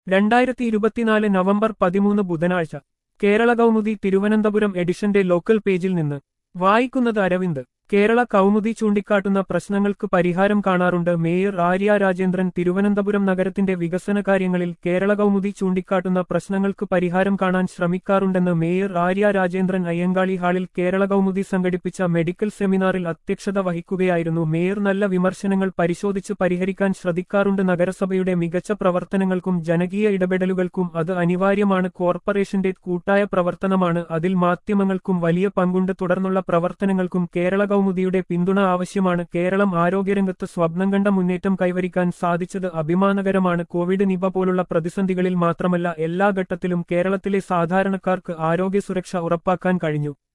രണ്ടായിരത്തി ഇരുപത്തിനാല് നവംബർ പതിമൂന്ന് ബുധനാഴ്ച കേരള കൗമുദി തിരുവനന്തപുരം എഡിഷന്റെ ലോക്കൽ പേജിൽ നിന്ന് വായിക്കുന്നത് അരവിന്ദ് കേരള കൗമുദി ചൂണ്ടിക്കാട്ടുന്ന പ്രശ്നങ്ങൾക്ക് പരിഹാരം കാണാറുണ്ട് മേയർ ആര്യ രാജേന്ദ്രൻ തിരുവനന്തപുരം നഗരത്തിന്റെ വികസന കാര്യങ്ങളിൽ കേരള കൗമുദി ചൂണ്ടിക്കാട്ടുന്ന പ്രശ്നങ്ങൾക്ക് പരിഹാരം കാണാൻ ശ്രമിക്കാറുണ്ടെന്ന് മേയർ ആര്യ രാജേന്ദ്രൻ അയ്യങ്കാളി ഹാളിൽ കേരള കൗമുദി സംഘടിപ്പിച്ച മെഡിക്കൽ സെമിനാറിൽ അധ്യക്ഷത വഹിക്കുകയായിരുന്നു മേയർ നല്ല വിമർശനങ്ങൾ പരിശോധിച്ച് പരിഹരിക്കാൻ ശ്രദ്ധിക്കാറുണ്ട് നഗരസഭയുടെ മികച്ച പ്രവർത്തനങ്ങൾക്കും ജനകീയ ഇടപെടലുകൾക്കും അത് അനിവാര്യമാണ് കോർപ്പറേഷന്റെ കൂട്ടായ പ്രവർത്തനമാണ് അതിൽ മാധ്യമങ്ങൾക്കും വലിയ പങ്കുണ്ട് തുടർന്നുള്ള പ്രവർത്തനങ്ങൾക്കും കേരള കൗമുദിയുടെ പിന്തുണ ആവശ്യമാണ് കേരളം ആരോഗ്യരംഗത്ത് സ്വപ്നം കണ്ട മുന്നേറ്റം കൈവരിക്കാൻ സാധിച്ചത് അഭിമാനകരമാണ് കോവിഡ് നിപ പോലുള്ള പ്രതിസന്ധികളിൽ മാത്രമല്ല എല്ലാ ഘട്ടത്തിലും കേരളത്തിലെ സാധാരണക്കാർക്ക് ആരോഗ്യ സുരക്ഷ ഉറപ്പാക്കാൻ കഴിഞ്ഞു